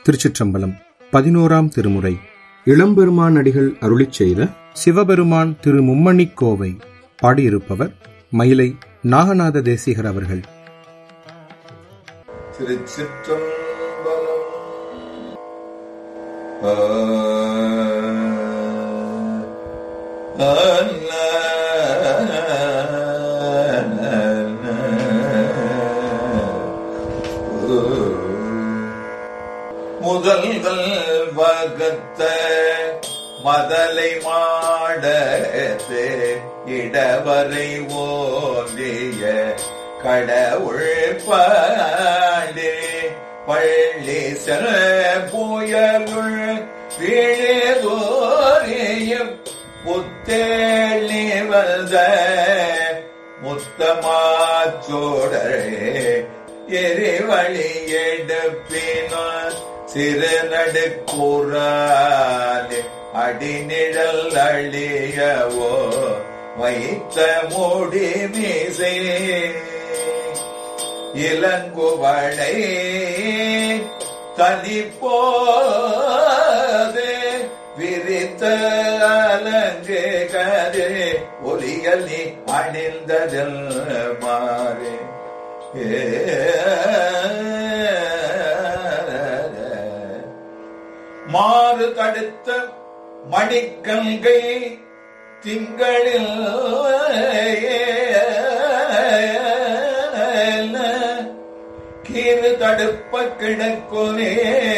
திருச்சிற்றம்பலம் பதினோராம் திருமுறை இளம்பெருமான் அடிகள் அருளிச் செய்த சிவபெருமான் திரு மும்மணிக் கோவை பாடியிருப்பவர் மயிலை நாகநாத தேசிகர் அவர்கள் திருச்சிற்றம்பலம் ஆ, அல்ல, ஊ. முதல்கள் வகுத்த மதலை மாடத்து இடவரை ஓலிய கடவுள் பாடி பள்ளி செல் புயலுள் வீழதோரியும் புத்தேளி வந்த முத்தமாச்சோடரே எரிவழி எடுப்பினான் சிறு நடுக்கூறாலே அடிநிழல் அழியவோ வைத்த மூடி மீசை இளங்குவளை தனிப்போது விரித்த அலங்கு கரு ஒலியல் நீ அணிந்ததில் மாறே மாறு தடுத்த மணிக்கங்கை திங்களில் கீறு தடுப்ப கிடக்குமே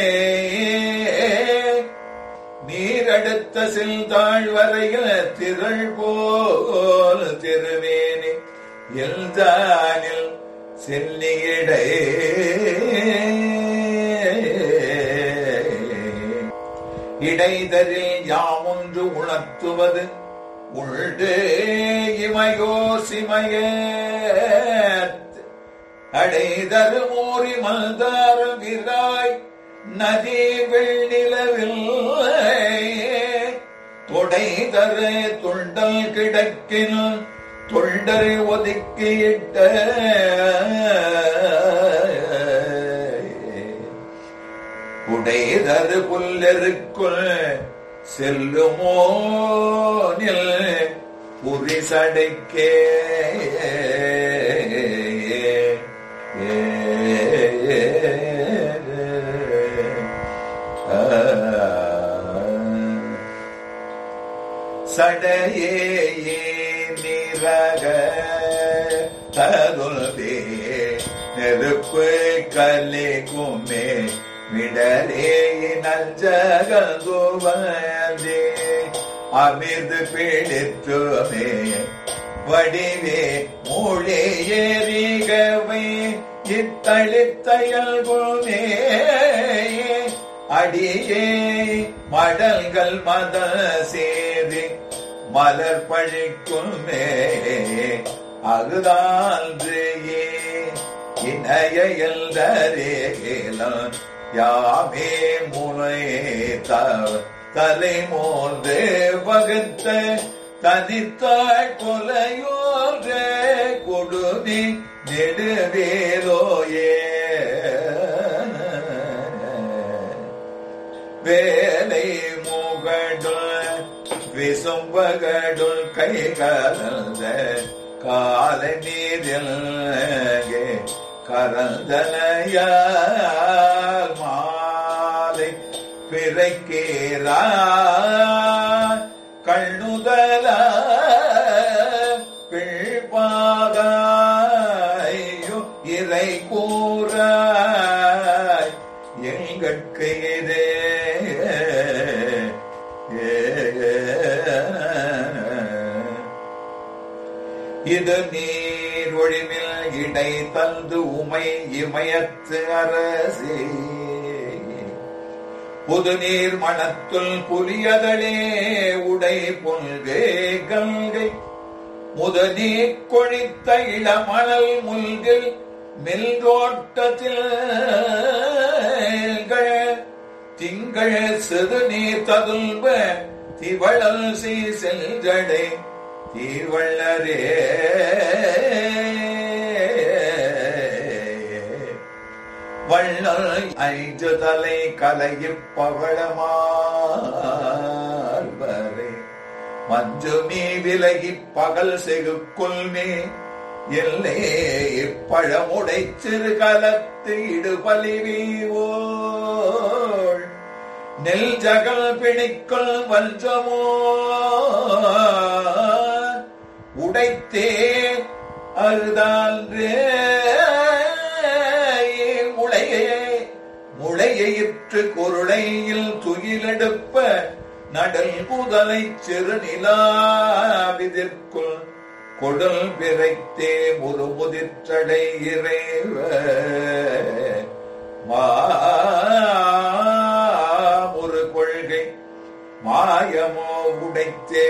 நீரடுத்த செல்தாழ் வரையில் திரள் போல் திருவேணி எல்தானில் செல்லியிடை இடைதரில் யாமொன்று உணர்த்துவது உள்டு இமையோ சிமைய அடைதரு மூறி மல்தார் விராய் நதி வெள்ளிலவில் தொடைதரு தொண்டல் கிடக்கினும் தொண்டரை ஒதுக்கியிட்ட உடைதரு புல்லருக்குள் செல்லுமோ நில் புரிசடைக்கே சடையே நிரக தருள்வே நெருப்பு கலை குமே விடலே நஞ்சகந்துவந்தே அமிர்து பிடித்துமே வடிவே மூழே ஏறிகவை இத்தளித்தையல் குமே அடியே மடல்கள் மத சேரி மலர் பழிக்குமே அகுதான்றே இணைய எல்தரேலாம் யாமே முனை தலை மோந்து வகுத்த தனித்தாய் கொலையோரே கொடுதி நெடுவேலோயே வேலை முகடுள் விசும்பகடுள் கை கலந்த கால நீரில் கரந்தனையால் மாலை பிறைக்கேரா கண்ணுதல பிழ்பாகாயோ இறை கூறாய் எங்கட்கு இதே இது நீர் ஒழிமில் இடை தந்து உமை இமயத்து அரசே புது நீர் மணத்துள் புலியதளே உடை பொல்கே கங்கை முதனீ கொழித்த இளமணல் முல்கில் மெல்ரோட்டத்தில் திங்கள் சிறு நீர் ததுல்வ திவழல் சீ செல்கடை தீவள்ளரே வள்ளல் ஐந்து தலை கலையிப் பவளமார்வரே மஞ்சு நீ விலகிப் பகல் செகுக்குள்மே எல்லே இப்பழமுடை சிறு கலத்து இடுபலிவீவோள் நெல் ஜகல் பிணிக்குள் வஞ்சமோ உடைத்தே அருதான்றே முளையே முளையிற்று குருளையில் துயிலெடுப்ப நடல் புதலை சிறு நிலாவிதிற்குள் கொடல் பிறைத்தே முறுமுதிற்றடை இறைவ மாமுறு கொள்கை மாயமோ உடைத்தே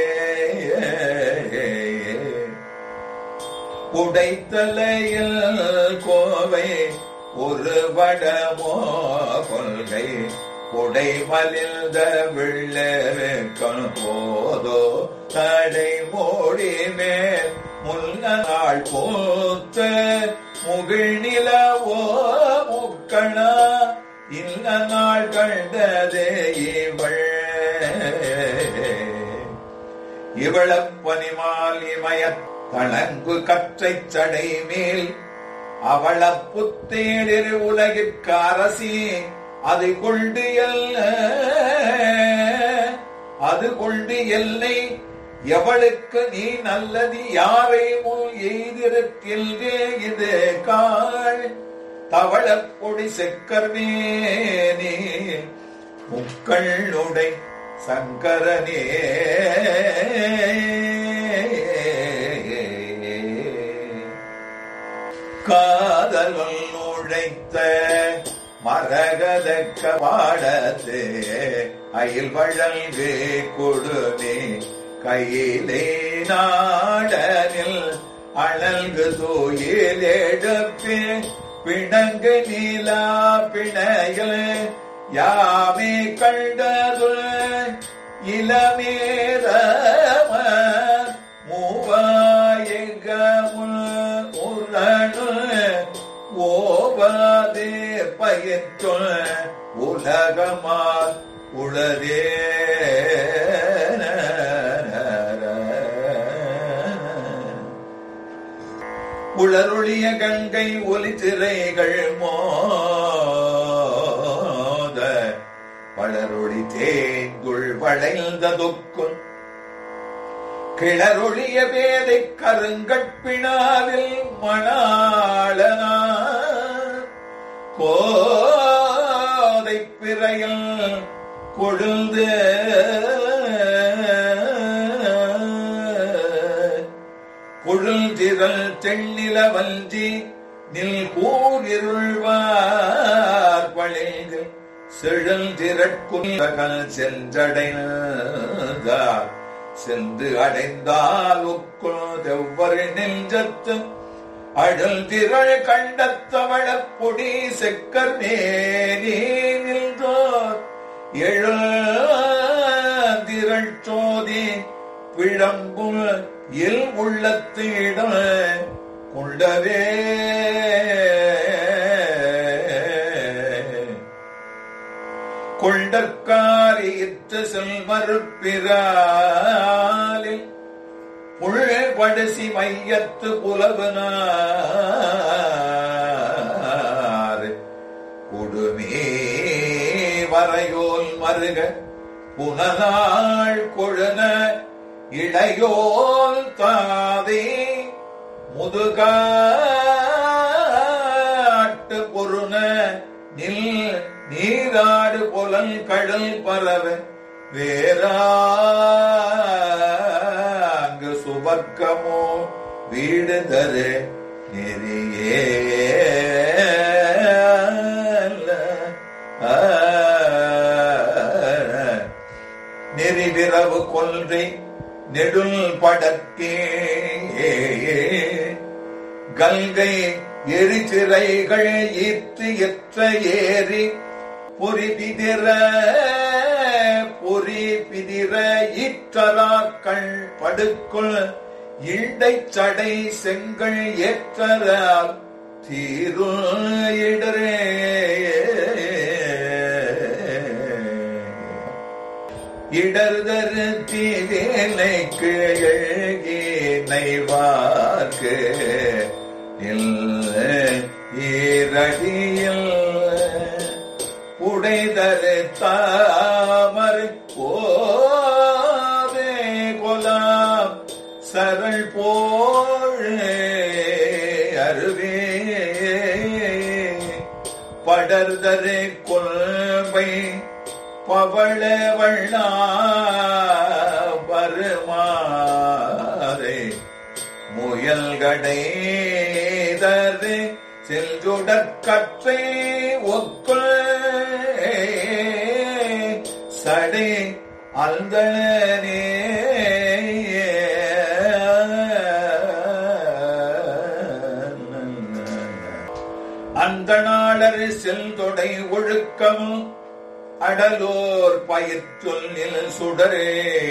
உடைத்தலையில் கோவை ஒரு வடமோ கொள்கை உடை மலிந்த விள்ளருக்கண் போதோ தடை மூடி மேல் முல்ல நாள் போத்த முகிழ் நிலவோ முக்கணா இல்ல நாள் கண்டதே இவள் இவளப்பனிமால் இமயத் தளங்கு கற்றைச் சடை மேல் அவள புத்தேடிரு உலகிற்கு அரசி அது கொண்டு எல்ல அது கொண்டு எல்லை எவளுக்கு நீ நல்லது யாரை முன் எய்திருக்கின்றே இது காள் தவளப் பொடி செக்கர்வேனே முக்களுடை சங்கரனே காதலுள் நுழைத்த மரகதக்க பாடத்து அயில் வழங்கு கொடுமே கையிலே நாடனில் அழல்கு தூயில் எடுப்பி பிணங்கு நீலா பிணையில் யாமே கண்டது இளமேரம மூவாயகமுல் உரணு ஓவாதே பயற்று உலகமா உளதே உளருளிய கங்கை ஒலி திரைகள் மோத வளரொளி தேங்குள் வளைந்த தொக்குள் கிளரொளிய பேதை கருங்கட்பினாவில் மணாளனா கோதை பிறையில் கொழுந்து கொழுந்திரல் தென்னில வஞ்சி நில் கூறிருள்வார் பழிந்து செழுந்திரட்குந்தகல் சென்றடைந்தார் சென்று அடைந்தால் உக்குள் தெவ்வரு நெஞ்சத்து அடல் திரள் கண்டத்தவளப் பொடி செக்கர் மேனே நின்றோர் எழுதிரள் சோதி பிழம்பும் இல் உள்ளத்து இடம் கொண்டவே கொண்டற்காரித்து செல்மறுப்பிராலில் புழ்படுசி மையத்து புலவனார் குடுமே வரையோல் மருக புனநாள் கொழுன இளையோல் தாதே முதுகாட்டு பொருண நில் நீராடு புலன் கடல் பரவ வேறாங்கு சுபர்க்கமோ வீடு தரு நெறியே நெறிவிரவு கொன்றை நெடுல் படற்கே கல்கை எரிசிறைகள் ஈர்த்து எற்ற ஏறி பொறி பிதிர பொறி பிதிர ஈற்றராக்கள் படுக்குள் இண்டை சடை செங்கல் ஏற்றரால் தீரு இடரே இடர்தரு தீவேலைக்கு எழுகி நைவார்க்கு ஈரடியில் உடைதரு தாமரை போதே கொலாம் சரள் போழ் அருவே படர்தரு கொள்பை பவள வண்ணா வருமாறே முயல்கடை தரு செல்குடற்கற்றை ஒக்குள் சடை அந்தனே அந்த நாளர் செல்தொடை ஒழுக்கமும் அடலோர் பயிர்ச்சொல்லில் சுடரே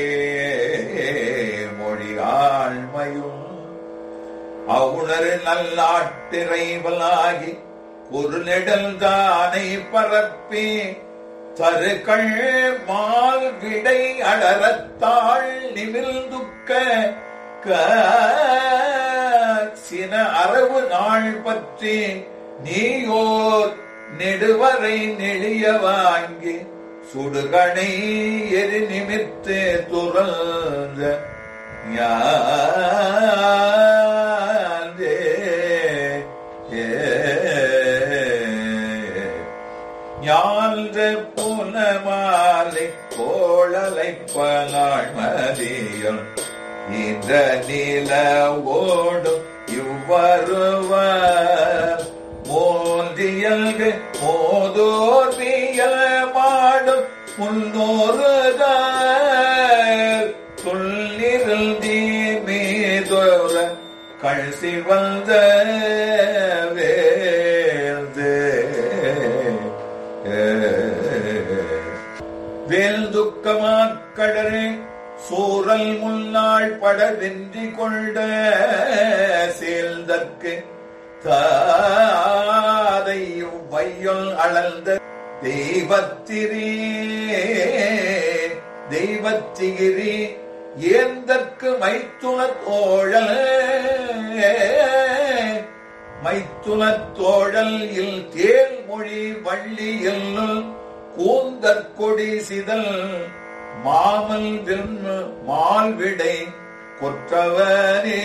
மொழி ஆழ்மையும் அவுணர் நல்லாட்டிறைவலாகி ஒரு நெடல் தானை பரப்பி தருக்கள் மால் விடை அடரத்தாள் நிமிர்ந்துக்க சின அரவு நாள் பற்றி நீயோர் நெடுவரை நெளிய வாங்கி சுடுகணை எரி நிமித்து துறந்த ஞானே ஞான்ற புனமாலை கோளலைப்பனாள் மதியம் இந்த நில ஓடும் இவ்வருவர் மோந்தியல்கு மோதோர்வியல் மாடும் முன்னோருதார் சொல்லிருந்தி மீதோர கழ்சி வந்த வேந்து வேல் துக்கமாக்கடரே சூரல் முன்னாள் படவென்றி கொண்ட சேர்ந்தற்கு தாதையும் வையல் அளந்த தெய்வத்திரே தெய்வத்திகிரி ஏந்தற்கு மைத்துன தோழல் மைத்துன தோழல் இல் தேன்மொழி வள்ளி எல்லுள் கூந்தற்கொடி சிதல் மாமல் வெண்ணு மால்விடை கொற்றவனே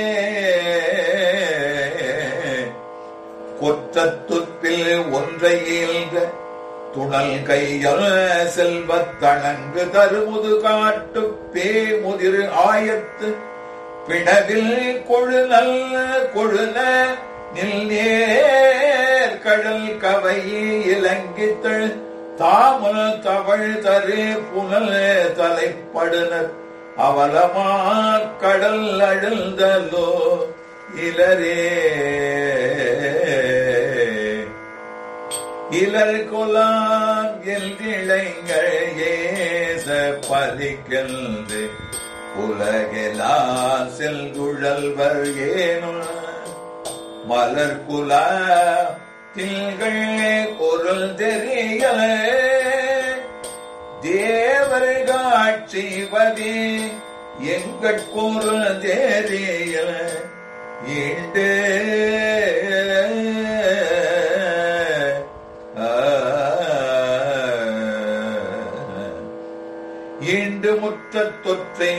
கொற்றத்துப்பில் ஒன்றை ஈழ்ந்த துணல் கையல் செல்வத் தணங்கு தருமுது காட்டு பேமுதிரு ஆயத்து பிணவில் கொழுநல் கொழுன நில் நேர் கடல் கவை இலங்கித்தள் தாமல் தவழ் தரு புனல் தலைப்படுனர் அவலமா கடல் அழுந்தலோ இலரே இலர் கொலாம் எல்கிளைங்கள் ஏச பதிக்கின்று உலகெல்லாம் செல்குழல்வர் ஏனும் மலர் குலா திங்கள் பொருள் தெரியல தேவர் காட்சிவதே எங்கட்கொரு தெரியல ஈண்டு ஈண்டு முற்ற தொற்றை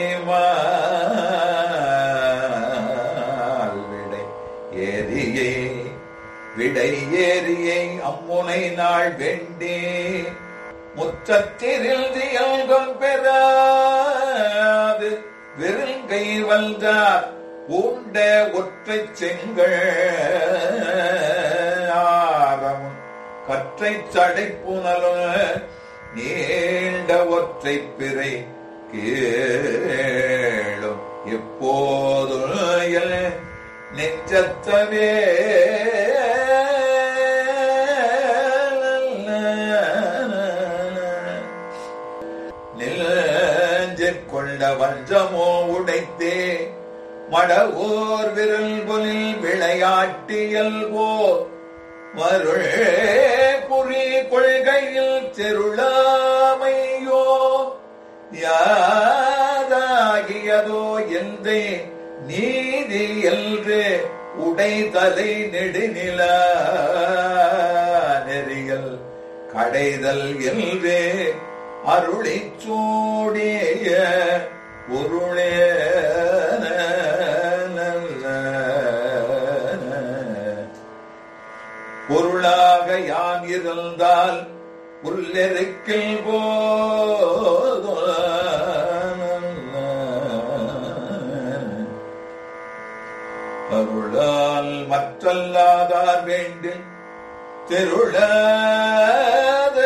விடை ஏரியை விடை ஏரியை அம்முனை நாள் வேண்டே முற்றத்திரில் தியல்கம் பெறாது வெறுங்கை வந்தார் உண்ட ஒற்றை செங்கள் ஆரம் கற்றை சடைப்புணலும் நீண்ட ஒற்றை பிறை கேளும் எப்போதும் என் நெஞ்சத்தவே நெஞ்ச கொண்ட வஞ்சமோ உடைத்தே மடவோர் விரல் பொலில் விளையாட்டியல் போர் மருள் புரி கொள்கையில் தெருளாமையோ யாதாகியதோ எந்தை நீதி என்று உடைதலை நெடுநில நெறிகள் கடைதல் என்றே அருளிச் சூடிய பொருளே பொருளாக யான் இருந்தால் புல்லெருக்கில் போதும் அருளால் மற்றல்லாதார் வேண்டும் தெருளாத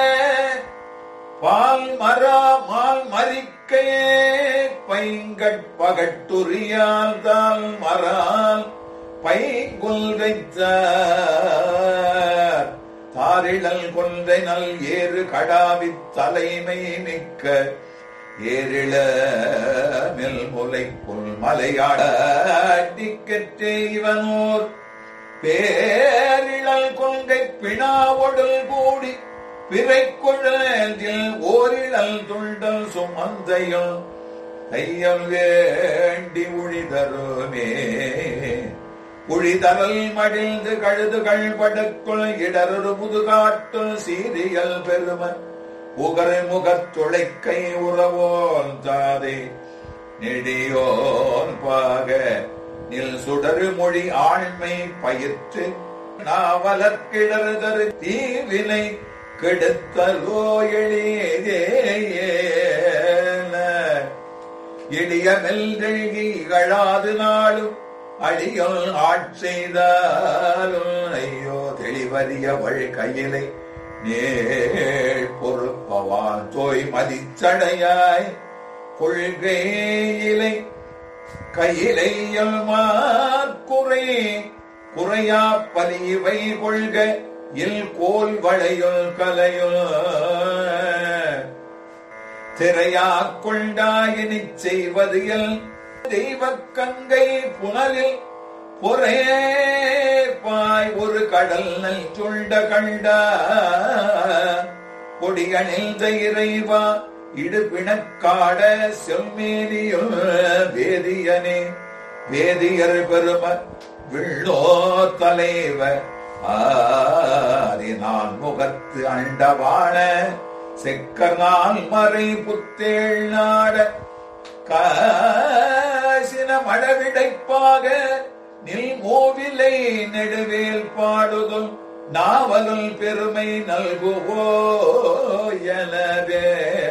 பால் மரா மால் மறிக்கையே பைங்கட் பகட்டுரியால் தால் மறால் பைங்குல் வைத்தார் தாரிழல் கொன்றை நல் ஏறு கடாவித் தலைமை மிக்க ஏரிள மெல் முலை புல் மலையாடிக்கற்றே இவனோர் பேரிழல் கொங்கை பிணாவொடல் கூடி பிறை குழலில் ஓரிழல் துண்டல் சுமந்தையும் தையம் வேண்டி உழிதருமே உழிதரல் மடிந்து கழுதுகள் படுக்குள் இடரொரு முதுகாட்டுள் சீரியல் பெருமன் உகர் முகத்துளைக்கை உறவோன் தாதே நெடியோன் பாக நில் சுடரு மொழி ஆண்மை பயிற்று நாவலற்கிடறுதரு தீவினை கெடுத்தலோ எளியேன எளிய மெல்கி இகழாது நாளும் அடியல் ஆட்செய்தாலும் ஐயோ தெளிவறிய வழி கையிலை நேள் பொறுப்பவான் தோய் மதிச்சடையாய் கொள்கையிலை கையிலையல் மாக்குறை குறையா பலிவை கொள்க இல் கோல் வளையுள் கலையுள் திரையா கொண்டாயினிச் செய்வது எல் தெய்வக் கங்கை புனலில் பொறே பாய் ஒரு கடல் நல் சுண்ட கண்டா கொடியணிந்த இறைவா இடுபிணக்காட செம்மேனியுள் வேதியனே வேதியர் பெரும விண்ணோ தலைவ ஆதி நான் முகத்து அண்டவான செக்கனால் மறை புத்தேள் நாட காசின மடவிடைப்பாக நில் மோவிலை நெடுவேல் பாடுதும் நாவலுள் பெருமை நல்குவோ எனவே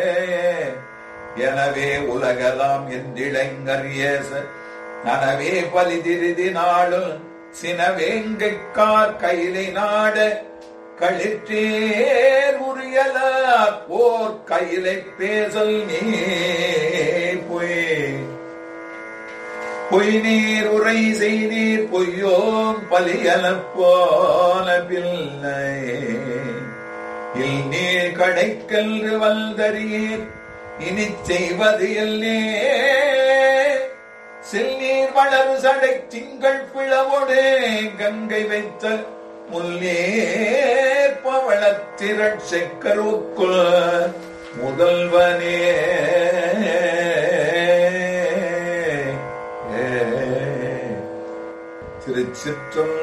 எனவே உலகலாம் என்றிளைஞரியேச நனவே பலிதிருதி நாளும் சினவேங்கைக்கார் கையிலை நாட களிற்றேர் உரியலார் போர் கையிலை பேசல் நீ பொய் பொய் நீர் உரை செய்தீர் பொய்யோம் பலியலப் போல பிள்ளை இல் நீர் கடைக்கல்று வல்தரீர் இனி செய்வது எல்லே செல்நீர் வளரு சடை திங்கள் பிளவோடு கங்கை வைத்த முல்லேர் பவளத்திரட் செக்கருக்குள் முதல்வனே திருச்சிற்றம்பலம்